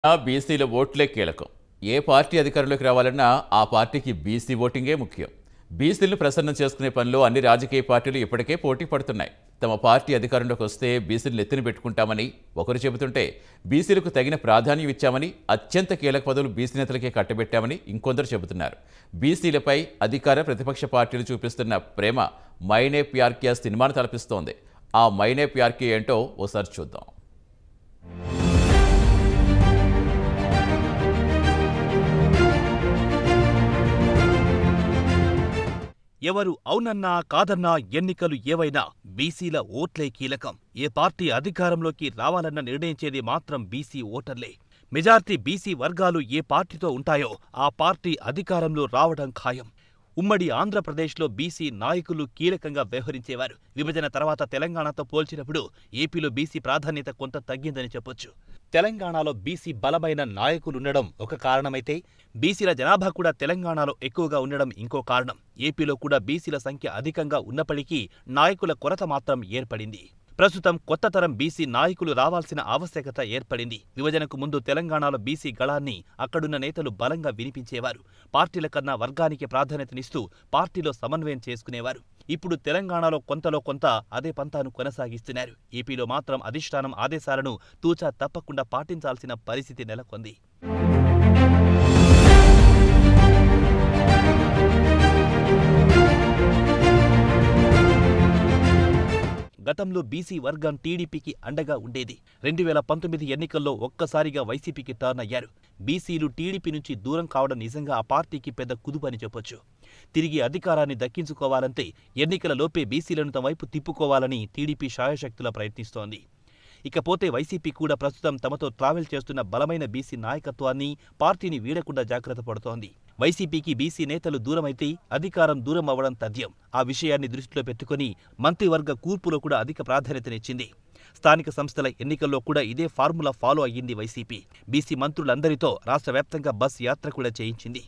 బీసీల ఓట్లే కీలకం ఏ పార్టీ అధికారంలోకి రావాలన్నా ఆ పార్టీకి బీసీ ఓటింగే ముఖ్యం బీసీలను ప్రసన్నం చేసుకునే పనిలో అన్ని రాజకీయ పార్టీలు ఇప్పటికే పోటీ పడుతున్నాయి తమ పార్టీ అధికారంలోకి వస్తే బీసీలను ఎత్తిన పెట్టుకుంటామని ఒకరు చెబుతుంటే బీసీలకు తగిన ప్రాధాన్యం ఇచ్చామని అత్యంత కీలక పదవులు బీసీ నేతలకే కట్టబెట్టామని ఇంకొందరు చెబుతున్నారు బీసీలపై అధికార ప్రతిపక్ష పార్టీలు చూపిస్తున్న ప్రేమ మైనే ప్యార్కియా సినిమాను తలపిస్తోంది ఆ మైనే ప్యార్కి ఏంటో ఓసారి చూద్దాం ఎవరు అవునన్నా కాదన్నా ఎన్నికలు ఏవైనా బీసీల ఓట్లే కీలకం ఏ పార్టీ అధికారంలోకి రావాలన్న నిర్ణయించేది మాత్రం బీసీ ఓటర్లే మెజార్టీ బీసీ వర్గాలు ఏ పార్టీతో ఉంటాయో ఆ పార్టీ అధికారంలో రావడం ఖాయం ఉమ్మడి ఆంధ్రప్రదేశ్లో బీసీ నాయకులు కీలకంగా వ్యవహరించేవారు విభజన తర్వాత తెలంగాణతో పోల్చినప్పుడు ఏపీలో బీసీ ప్రాధాన్యత కొంత తగ్గిందని చెప్పొచ్చు తెలంగాణలో బీసీ బలమైన నాయకులుండడం ఒక కారణమైతే బీసీల జనాభా కూడా తెలంగాణలో ఎక్కువగా ఉండడం ఇంకో కారణం ఏపీలో కూడా బీసీల సంఖ్య అధికంగా ఉన్నప్పటికీ నాయకుల కొరత మాత్రం ఏర్పడింది ప్రస్తుతం కొత్త తరం బీసీ నాయకులు రావాల్సిన ఆవశ్యకత ఏర్పడింది విభజనకు ముందు తెలంగాణలో బీసీ గళాన్ని అక్కడున్న నేతలు బలంగా వినిపించేవారు పార్టీల కన్నా వర్గానికి ప్రాధాన్యతనిస్తూ పార్టీలో సమన్వయం చేసుకునేవారు ఇప్పుడు తెలంగాణలో కొంతలో కొంత అదే పంతాను కొనసాగిస్తున్నారు ఏపీలో మాత్రం అధిష్టానం ఆదేశాలను తూచా తప్పకుండా పాటించాల్సిన పరిస్థితి నెలకొంది గతంలో బీసీ వర్గం టీడీపీకి అండగా ఉండేది రెండు వేల పంతొమ్మిది ఎన్నికల్లో ఒక్కసారిగా వైసీపీకి టర్న్ అయ్యారు బీసీలు టీడీపీ నుంచి దూరం కావడం నిజంగా ఆ పార్టీకి పెద్ద కుదుపని చెప్పొచ్చు తిరిగి అధికారాన్ని దక్కించుకోవాలంటే ఎన్నికల లోపే బీసీలను తమ వైపు తిప్పుకోవాలని టీడీపీ శాయశక్తులా ప్రయత్నిస్తోంది ఇకపోతే వైసీపీ కూడా ప్రస్తుతం తమతో ట్రావెల్ చేస్తున్న బలమైన బీసీ నాయకత్వాన్ని పార్టీని వీడకుండా జాగ్రత్త పడుతోంది వైసీపీకి బీసీ నేతలు దూరమైతే అధికారం దూరం అవ్వడం తథ్యం ఆ విషయాన్ని దృష్టిలో పెట్టుకుని మంత్రివర్గ కూర్పులో కూడా అధిక ప్రాధాన్యతనిచ్చింది స్థానిక సంస్థల ఎన్నికల్లో కూడా ఇదే ఫార్ములా ఫాలో అయ్యింది వైసీపీ బీసీ మంత్రులందరితో రాష్ట్ర వ్యాప్తంగా బస్ యాత్ర కూడా చేయించింది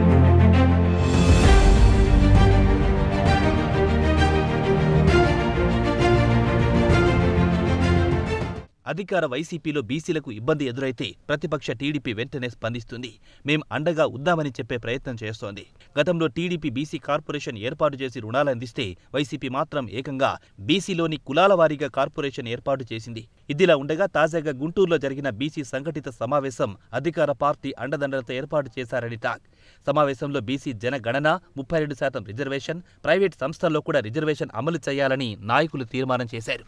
అధికార వైసీపీలో బీసీలకు ఇబ్బంది ఎదురైతే ప్రతిపక్ష టీడీపీ వెంటనే స్పందిస్తుంది మేం అండగా ఉందామని చెప్పే ప్రయత్నం చేస్తోంది గతంలో టీడీపీ బీసీ కార్పొరేషన్ ఏర్పాటు చేసి రుణాలు అందిస్తే వైసీపీ మాత్రం ఏకంగా బీసీలోని కులాల వారీగా కార్పొరేషన్ ఏర్పాటు చేసింది ఇదిలా ఉండగా తాజాగా గుంటూరులో జరిగిన బీసీ సంఘటిత సమావేశం అధికార పార్టీ అండదండలతో ఏర్పాటు చేశారని టాక్ సమావేశంలో బీసీ జనగణన ముప్పై రెండు శాతం రిజర్వేషన్ ప్రైవేట్ సంస్థల్లో కూడా రిజర్వేషన్ అమలు చేయాలని నాయకులు తీర్మానం చేశారు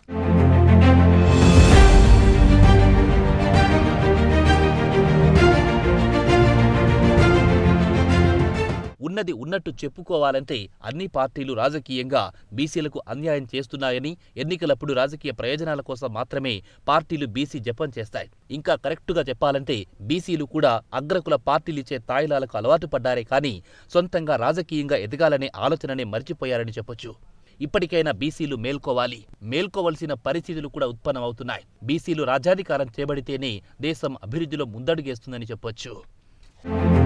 ఉన్నది ఉన్నట్టు చెప్పుకోవాలంటే అన్ని పార్టీలు రాజకీయంగా బీసీలకు అన్యాయం చేస్తున్నాయని ఎన్నికలప్పుడు రాజకీయ ప్రయోజనాల కోసం మాత్రమే పార్టీలు బీసీ జపం చేస్తాయి ఇంకా కరెక్టుగా చెప్పాలంటే బీసీలు కూడా అగ్రకుల పార్టీలిచ్చే తాయిలాలకు అలవాటు పడ్డారే కానీ సొంతంగా రాజకీయంగా ఎదగాలనే ఆలోచననే మర్చిపోయారని చెప్పొచ్చు ఇప్పటికైనా బీసీలు మేల్కోవాలి మేల్కోవలసిన పరిస్థితులు కూడా ఉత్పన్నమవుతున్నాయి బీసీలు రాజ్యాధికారం చేపడితేనే దేశం అభివృద్ధిలో ముందడుగేస్తుందని చెప్పొచ్చు